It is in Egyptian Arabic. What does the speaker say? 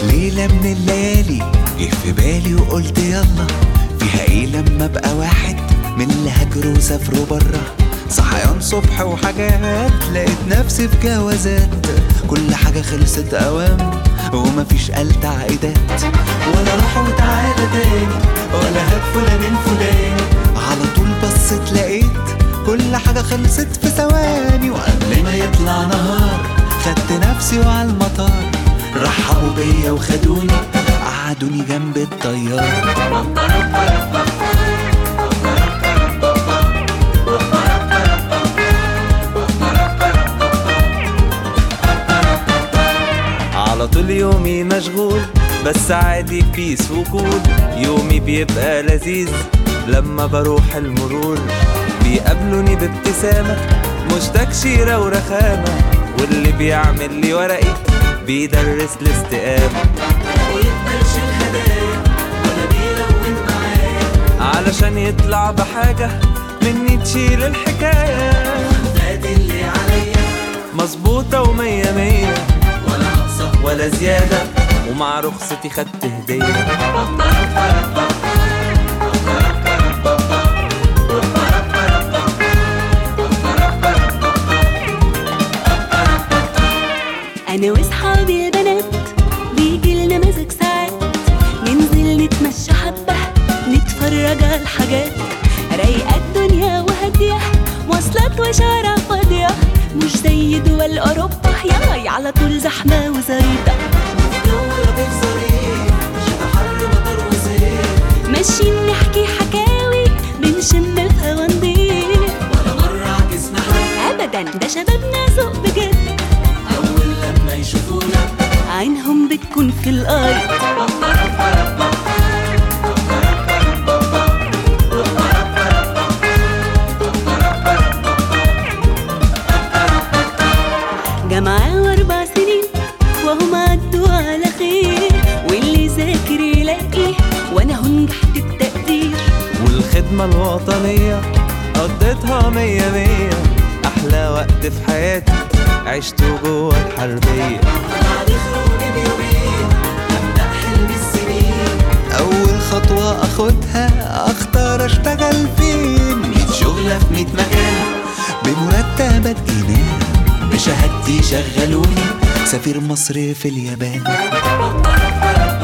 ليلة من الليالي جه في بالي وقلت يلا فيها ايه لما ابقى واحد من اللي هاجروا وسافروا برا صحيان صبح وحاجات لقيت نفسي في جوازات كل حاجة خلصت اوام ومفيش قال تعقيدات ولا روح وتعالى تاني ولا هات فلان فلاني على طول بصيت لقيت كل حاجة خلصت في ثواني وقبل ما يطلع نهار خدت نفسي وعلى المطار رحبوا بيا وخدوني قعدوني جنب الطيار على طول يومي مشغول بس عادي بيس وكول يومي بيبقى لذيذ لما بروح المرور بيقابلوني بابتسامة مش تكشيرة ورخامة واللي بيعمل لي ورقي بيدرس الاستقامة علشان يطلع بحاجة مني تشيل الحكاية مظبوطة ومية مية ولا زيادة ومع رخصتي خدت هدية انا واصحابي البنات بيجي لنا مزاج ساعات ننزل نتمشى حبه نتفرج على الحاجات رايقه الدنيا وهاديه مواصلات وشارع فاضيه مش زي دول اوروبا ياي على طول زحمه وزريطه ماشيين نحكي حكاوي بنشم الهوا نضيف ابدا ده شبابنا ذوق بجد عينهم بتكون في الارض جامعة واربع سنين وهم عدوا على خير واللي ذاكر يلاقي وانا هو نجحت التقدير والخدمة الوطنية قضيتها مية مية أحلى وقت في حياتي عشته جوه الحربية أول خطوة أخدها أختار أشتغل فين ميت شغلة في ميت مكان بمرتبات جنان بشهادتي شغلوني سفير مصر في اليابان